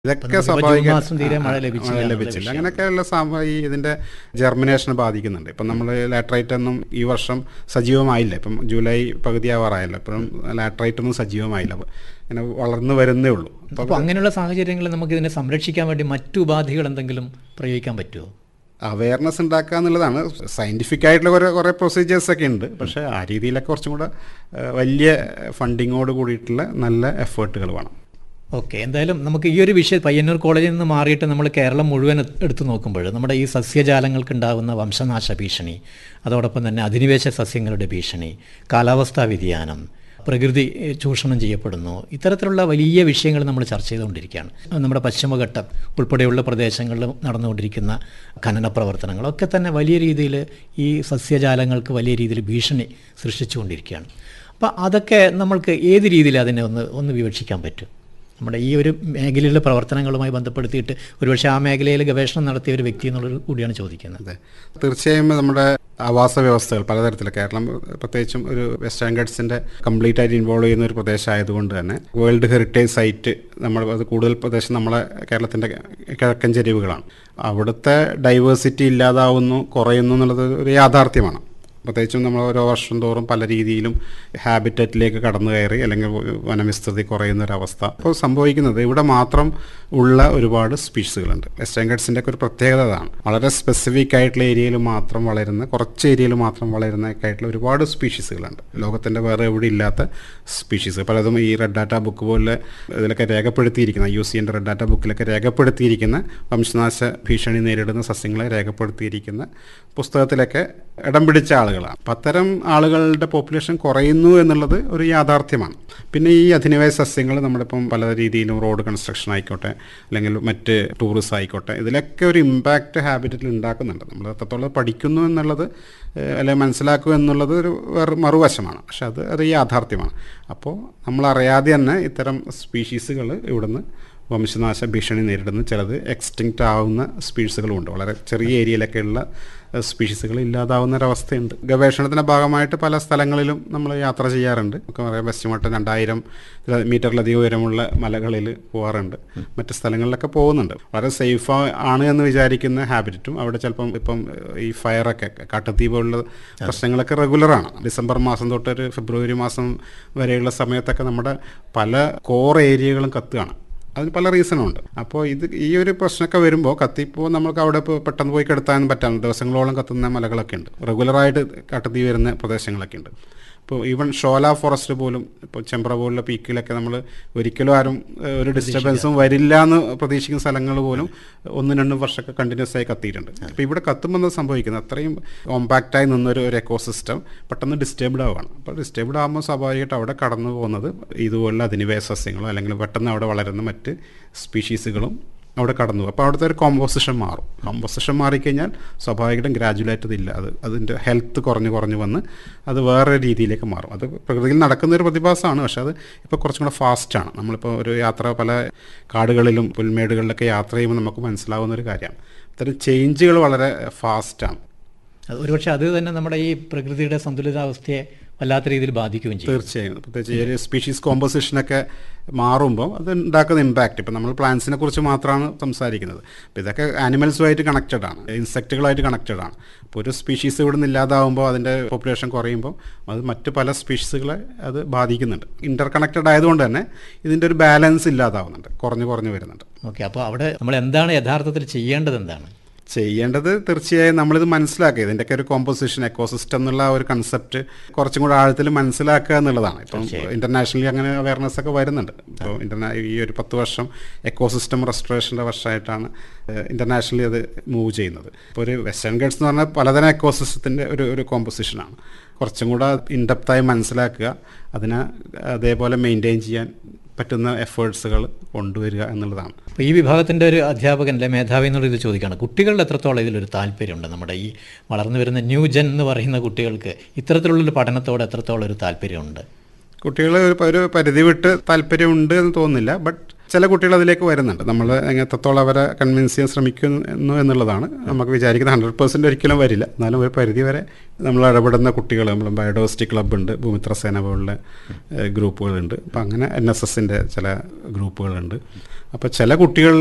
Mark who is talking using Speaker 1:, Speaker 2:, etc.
Speaker 1: ഇതൊക്കെ
Speaker 2: നമുക്ക് ഇപ്പോ
Speaker 1: സ്വാഭാവിക
Speaker 2: ജൂൺ മാസം തീരെ
Speaker 1: ആ,
Speaker 2: മഴ
Speaker 1: ആ,
Speaker 2: ലഭിച്ചില്ല
Speaker 1: മഴ
Speaker 2: എന്നുള്ള
Speaker 1: ലഭിച്ചില്ല
Speaker 2: വിഷയം.
Speaker 1: അങ്ങനെയൊക്കെയുള്ള സാമ- ഈ ഇതിന്റെ ജെർമിനേഷനെ ബാധിക്കുന്നുണ്ട് ഇപ്പം നമ്മൾ ലാറ്ററൈറ്റ് ഒന്നും ഈ വർഷം സജീവമായില്ല ഇപ്പം ജൂലൈ പകുതി ആവാറായല്ലോ ഇപ്പം ലാറ്ററൈറ്റ് ഒന്നും സജീവമായില്ല അപ്പോൾ ഇങ്ങനെ വളർന്നു വരുന്നേ ഉള്ളൂ അപ്പോൾ
Speaker 2: അപ്പോൾ അങ്ങനെയുള്ള സാഹചര്യങ്ങളിൽ നമുക്ക് ഇതിനെ സംരക്ഷിക്കാൻ വേണ്ടി മറ്റു ഉപാധികൾ എന്തെങ്കിലും പ്രയോഗിക്കാൻ പറ്റുമോ
Speaker 1: അവയർനെസ് ഉണ്ടാക്കുക എന്നുള്ളതാണ് സയൻറ്റിഫിക് ആയിട്ടുള്ള കുറേ കുറേ പ്രൊസീജിയേഴ്സ് ഒക്കെ ഉണ്ട് പക്ഷേ ആ രീതിയിലൊക്കെ കുറച്ചും കൂടെ ആ, വലിയ ഫണ്ടിങ്ങോട് കൂടിയിട്ടുള്ള നല്ല എഫേർട്ടുകൾ വേണം
Speaker 2: ഓക്കെ എന്തായാലും നമുക്ക് ഈ ഒരു വിഷയം പയ്യന്നൂർ കോളേജിൽ നിന്ന് മാറിയിട്ട് നമ്മൾ കേരളം മുഴുവൻ എ- എടുത്തു നോക്കുമ്പോൾ നമ്മുടെ ഈ സസ്യജാലങ്ങൾക്ക് ഉണ്ടാകുന്ന വംശനാശ ഭീഷണി അതോടൊപ്പം തന്നെ അധിനിവേശ സസ്യങ്ങളുടെ ഭീഷണി കാലാവസ്ഥാ വ്യതിയാനം പ്രകൃതി ഏഹ്, ചൂഷണം ചെയ്യപ്പെടുന്നു ഇത്തരത്തിലുള്ള വലിയ വിഷയങ്ങൾ നമ്മൾ ചർച്ച ചെയ്തുകൊണ്ടിരിക്കുകയാണ് നമ്മുടെ പശ്ചിമഘട്ടം ഉൾപ്പെടെയുള്ള പ്രദേശങ്ങളിൽ നടന്നുകൊണ്ടിരിക്കുന്ന ഖനന പ്രവർത്തനങ്ങളൊക്കെ തന്നെ വലിയ രീതിയിൽ ഈ സസ്യജാലങ്ങൾക്ക് വലിയ രീതിയിൽ ഭീഷണി സൃഷ്ടിച്ചുകൊണ്ടിരിക്കുകയാണ് അപ്പോൾ അതൊക്കെ നമ്മൾക്ക് ഏത് രീതിയിൽ അതിനെ ഒന്ന് ഒന്ന് വിവക്ഷിക്കാൻ പറ്റും നമ്മുടെ ഈ ഒരു മേഖലയിലെ പ്രവർത്തനങ്ങളുമായി ബന്ധപ്പെടുത്തിയിട്ട് ഒരുപക്ഷെ ആ മേഖലയിൽ ഗവേഷണം നടത്തിയ ഒരു വ്യക്തി എന്നുള്ളത് കൂടിയാണ് ചോദിക്കുന്നത്
Speaker 1: അതെ തീർച്ചയായും നമ്മുടെ ആവാസ വ്യവസ്ഥകൾ പലതരത്തിൽ കേരളം പ്രത്യേകിച്ചും ഒരു വെസ്റ്റേൺ ഗഡ്സിന്റെ കംപ്ലീറ്റ് ആയിട്ട് ഇൻവോൾവ് ചെയ്യുന്ന ഒരു പ്രദേശമായതുകൊണ്ട് തന്നെ വേൾഡ് ഹെറിറ്റേജ് സൈറ്റ് നമ്മൾ അത് കൂടുതൽ പ്രദേശം നമ്മളെ കേരളത്തിന്റെ കിഴക്കൻ ചെരിവുകളാണ് അവിടുത്തെ ഡൈവേഴ്സിറ്റി ഇല്ലാതാവുന്നു കുറയുന്നു എന്നുള്ളത് ഒരു യാഥാർത്ഥ്യമാണ് പ്രത്യേകിച്ചും നമ്മൾ ഓരോ വർഷം തോറും പല രീതിയിലും ഹാബിറ്ററ്റിലേക്ക് കടന്നു കയറി അല്ലെങ്കിൽ വനവിസ്തൃതി കുറയുന്ന ഒരു അവസ്ഥ അപ്പോൾ സംഭവിക്കുന്നത് ഇവിടെ മാത്രം ഉള്ള ഒരുപാട് സ്പീഷീസുകളുണ്ട് വെസ്റ്റേൺ ഗഡ്സിൻ്റെ ഒക്കെ ഒരു പ്രത്യേകത അതാണ് വളരെ സ്പെസിഫിക് ആയിട്ടുള്ള ഏരിയയിൽ മാത്രം വളരുന്ന കുറച്ച് ഏരിയയിൽ മാത്രം വളരുന്നൊക്കെ ആയിട്ടുള്ള ഒരുപാട് സ്പീഷീസുകളുണ്ട് ലോകത്തിൻ്റെ വേറെ എവിടെ ഇല്ലാത്ത സ്പീഷീസ് പലതും ഈ റെഡ് ഡാറ്റ ബുക്ക് പോലെ ഇതിലൊക്കെ രേഖപ്പെടുത്തിയിരിക്കുന്ന യു സി എൻ്റെ റെഡ് ഡാറ്റ ബുക്കിലൊക്കെ രേഖപ്പെടുത്തിയിരിക്കുന്ന വംശനാശ ഭീഷണി നേരിടുന്ന സസ്യങ്ങളെ രേഖപ്പെടുത്തിയിരിക്കുന്ന പുസ്തകത്തിലൊക്കെ ഇടം പിടിച്ച ആളുകളാണ് അപ്പം അത്തരം ആളുകളുടെ പോപ്പുലേഷൻ കുറയുന്നു എന്നുള്ളത് ഒരു യാഥാർത്ഥ്യമാണ് പിന്നെ ഈ അധിനിവേശ സസ്യങ്ങൾ നമ്മളിപ്പം പല രീതിയിലും റോഡ് കൺസ്ട്രക്ഷൻ ആയിക്കോട്ടെ അല്ലെങ്കിൽ മറ്റ് ടൂറിസം ആയിക്കോട്ടെ ഇതിലൊക്കെ ഒരു ഇമ്പാക്റ്റ് ഹാബിറ്ററ്റിൽ ഉണ്ടാക്കുന്നുണ്ട് നമ്മൾ എത്രത്തോളം പഠിക്കുന്നു എന്നുള്ളത് ഏഹ്, അല്ലെങ്കിൽ മനസ്സിലാക്കുക എന്നുള്ളത് ഒരു വേറെ മറുവശമാണ് പക്ഷെ അത് അത് യാഥാർത്ഥ്യമാണ് അപ്പോൾ നമ്മൾ അറിയാതെ തന്നെ ഇത്തരം സ്പീഷീസുകൾ ഇവിടുന്ന് വംശനാശ ഭീഷണി നേരിടുന്ന ചിലത് എക്സ്റ്റിങ്ക്റ്റ് ആവുന്ന സ്പീഷീസുകളുമുണ്ട് വളരെ ചെറിയ ഏരിയയിലൊക്കെയുള്ള സ്പീഷീസുകൾ ഇല്ലാതാവുന്ന ഒരവസ്ഥയുണ്ട് ഗവേഷണത്തിൻ്റെ ഭാഗമായിട്ട് പല സ്ഥലങ്ങളിലും നമ്മൾ യാത്ര ചെയ്യാറുണ്ട് നമുക്ക് പറയാം പശ്ചിമഘട്ടം രണ്ടായിരം മീറ്ററിലധികം ഉയരമുള്ള മലകളിൽ പോകാറുണ്ട് മറ്റ് സ്ഥലങ്ങളിലൊക്കെ പോകുന്നുണ്ട് വളരെ സേഫ് ആണ് എന്ന് വിചാരിക്കുന്ന ഹാബിറ്ററ്റും അവിടെ ചിലപ്പം ഇപ്പം ഈ ഫയറൊക്കെ കാട്ടുതീ പോലുള്ള പ്രശ്നങ്ങളൊക്കെ റെഗുലറാണ് ഡിസംബർ മാസം തൊട്ട് ഒരു ഫെബ്രുവരി മാസം വരെയുള്ള സമയത്തൊക്കെ നമ്മുടെ പല കോർ ഏരിയകളും കത്തുകയാണ് അതിന് പല റീസണും ഉണ്ട് അപ്പോൾ ഇത് ഈ ഒരു പ്രശ്നമൊക്കെ വരുമ്പോൾ കത്തിപ്പോൾ നമുക്ക് അവിടെ ഇപ്പോൾ പെട്ടെന്ന് പോയി കിടത്താനും പറ്റാൻ ദിവസങ്ങളോളം കത്തുന്ന മലകളൊക്കെ ഉണ്ട് റെഗുലറായിട്ട് കാട്ടുതീ വരുന്ന പ്രദേശങ്ങളൊക്കെ ഉണ്ട് ഇപ്പോൾ ഈവൻ ഷോല ഫോറസ്റ്റ് പോലും ഇപ്പോൾ ചെമ്പ്ര പോലുള്ള പീക്കിലൊക്കെ നമ്മൾ ഒരിക്കലും ആരും ഏഹ്, ഒരു ഡിസ്റ്റർബൻസും വരില്ല എന്ന് പ്രതീക്ഷിക്കുന്ന സ്ഥലങ്ങൾ പോലും ഒന്നും രണ്ടും വർഷമൊക്കെ കണ്ടിന്യൂസ് ആയി കത്തിയിട്ടുണ്ട് അപ്പോൾ ഇവിടെ കത്തുമ്പോൾ എന്താ സംഭവിക്കുന്നത് അത്രയും കോമ്പാക്റ്റായി നിന്നൊരു ഒരു എക്കോസിസ്റ്റം പെട്ടെന്ന് ഡിസ്റ്റേബ്ഡ് ആവുകയാണ് അപ്പോൾ ഡിസ്റ്റേബ്ഡ് ആകുമ്പോൾ സ്വാഭാവികമായിട്ട് അവിടെ കടന്നു പോകുന്നത് ഇതുപോലുള്ള അധിനിവേശ സസ്യങ്ങളോ അല്ലെങ്കിൽ പെട്ടെന്ന് അവിടെ വളരുന്ന മറ്റ് സ്പീഷീസുകളും അവിടെ കടന്നു പോകും അപ്പോൾ അവിടുത്തെ ഒരു കോമ്പോസിഷൻ മാറും കോമ്പോസിഷൻ മാറിക്കഴിഞ്ഞാൽ സ്വാഭാവികമായിട്ടും ഗ്രാജുവലായിട്ട് ഇതില്ല അത് അതിൻ്റെ ഹെൽത്ത് കുറഞ്ഞ് കുറഞ്ഞ് വന്ന് അത് വേറെ രീതിയിലേക്ക് മാറും അത് പ്രകൃതിയിൽ നടക്കുന്ന ഒരു പ്രതിഭാസമാണ് പക്ഷേ അത് ഇപ്പോൾ കുറച്ചും കൂടെ ഫാസ്റ്റാണ് നമ്മളിപ്പോൾ ഒരു യാത്ര പല കാടുകളിലും പുൽമേടുകളിലൊക്കെ യാത്ര ചെയ്യുമ്പോൾ നമുക്ക് മനസ്സിലാവുന്ന ഒരു കാര്യമാണ് ഇത്തരം ചേഞ്ചുകൾ വളരെ ഫാസ്റ്റാണ്
Speaker 2: അത് ഒരുപക്ഷെ അത് തന്നെ നമ്മുടെ ഈ പ്രകൃതിയുടെ സന്തുലിതാവസ്ഥയെ വല്ലാത്ത രീതിയിൽ ബാധിക്കുകയും ചെയ്യും
Speaker 1: തീർച്ചയായും പ്രത്യേകിച്ച് ഈ ഒരു സ്പീഷീസ് കോമ്പോസിഷനൊക്കെ മാറുമ്പോൾ അത് ഉണ്ടാക്കുന്ന ഇമ്പാക്റ്റ് ഇപ്പം നമ്മൾ പ്ലാന്റ്സിനെ കുറിച്ച് മാത്രമാണ് സംസാരിക്കുന്നത് അപ്പോൾ ഇതൊക്കെ ആനിമൽസുമായിട്ട് കണക്റ്റഡ് ആണ് ഇൻസെക്റ്റുകളായിട്ട് കണക്റ്റഡ് ആണ് അപ്പോൾ ഒരു സ്പീഷീസ് ഇവിടെ നിന്ന് ഇല്ലാതാവുമ്പോൾ അതിൻ്റെ പോപ്പുലേഷൻ കുറയുമ്പോൾ അത് മറ്റ് പല സ്പീഷീസുകളെ അത് ബാധിക്കുന്നുണ്ട് ഇൻ്റർ കണക്റ്റഡ് ആയതുകൊണ്ട് തന്നെ ഇതിൻ്റെ ഒരു ബാലൻസ് ഇല്ലാതാവുന്നുണ്ട് കുറഞ്ഞു കുറഞ്ഞു വരുന്നുണ്ട്
Speaker 2: ഓക്കെ അപ്പോൾ അവിടെ നമ്മൾ എന്താണ് യഥാർത്ഥത്തിൽ ചെയ്യേണ്ടത് എന്താണ്
Speaker 1: ചെയ്യേണ്ടത് തീർച്ചയായും നമ്മളിത് മനസ്സിലാക്കുക ഇതിൻ്റെയൊക്കെ ഒരു കോമ്പോസിഷൻ എക്കോസിസ്റ്റം എന്നുള്ള ആ ഒരു കൺസെപ്റ്റ് കുറച്ചും കൂടെ ആഴത്തിൽ മനസ്സിലാക്കുക എന്നുള്ളതാണ് ഇപ്പം ഇന്റർനാഷണലി അങ്ങനെ അവയർനെസ് ഒക്കെ വരുന്നുണ്ട് ഇപ്പോൾ ഇന്റർനാ ഈ ഒരു പത്ത് വർഷം എക്കോസിസ്റ്റം റെസ്റ്റോറേഷൻ്റെ വർഷമായിട്ടാണ് ഇന്റർനാഷണലി അത് മൂവ് ചെയ്യുന്നത് ഇപ്പോൾ ഒരു വെസ്റ്റേൺ ഗഡ്സ് എന്ന് പറഞ്ഞാൽ പലതരം എക്കോസിസ്റ്റത്തിൻ്റെ ഒരു ഒരു കോമ്പോസിഷനാണ് കുറച്ചും കൂടെ ഇൻഡെപ്തായി മനസ്സിലാക്കുക അതിനെ അതേപോലെ മെയിൻറ്റെയിൻ ചെയ്യാൻ പറ്റുന്ന എഫേർട്സുകൾ കൊണ്ടുവരിക എന്നുള്ളതാണ്
Speaker 2: അപ്പോൾ ഈ വിഭാഗത്തിൻ്റെ ഒരു അധ്യാപകൻ അല്ലെ മേധാവി എന്നുള്ള ഇത് ചോദിക്കുകയാണ് കുട്ടികളുടെ എത്രത്തോളം ഇതിലൊരു താല്പര്യമുണ്ട് നമ്മുടെ ഈ വളർന്നു വരുന്ന ന്യൂ ജൻ എന്ന് പറയുന്ന കുട്ടികൾക്ക് ഇത്തരത്തിലുള്ളൊരു പഠനത്തോട് എത്രത്തോളം ഒരു താല്പര്യമുണ്ട്
Speaker 1: കുട്ടികൾ ഒരു ഒരു പരിധി വിട്ട് താല്പര്യമുണ്ട് എന്ന് തോന്നുന്നില്ല ബട്ട് ചില കുട്ടികൾ അതിലേക്ക് വരുന്നുണ്ട് നമ്മൾ എത്രത്തോളം അവരെ കൺവിൻസ് ചെയ്യാൻ ശ്രമിക്കുന്നു എന്നുള്ളതാണ് നമുക്ക് വിചാരിക്കുന്നത് ഹൺഡ്രഡ് പെർസെൻറ്റ് ഒരിക്കലും വരില്ല എന്നാലും ഒരു പരിധി വരെ നമ്മൾ ഇടപെടുന്ന കുട്ടികൾ നമ്മൾ ബയോഡോസിറ്റി ക്ലബ്ബ് ഉണ്ട് ഭൂമിത്ര സേന പോലുള്ള ഏഹ്, ഗ്രൂപ്പുകളുണ്ട് അപ്പം അങ്ങനെ എൻ എസ് എസിൻ്റെ ചില ഗ്രൂപ്പുകളുണ്ട് അപ്പോൾ ചില കുട്ടികൾ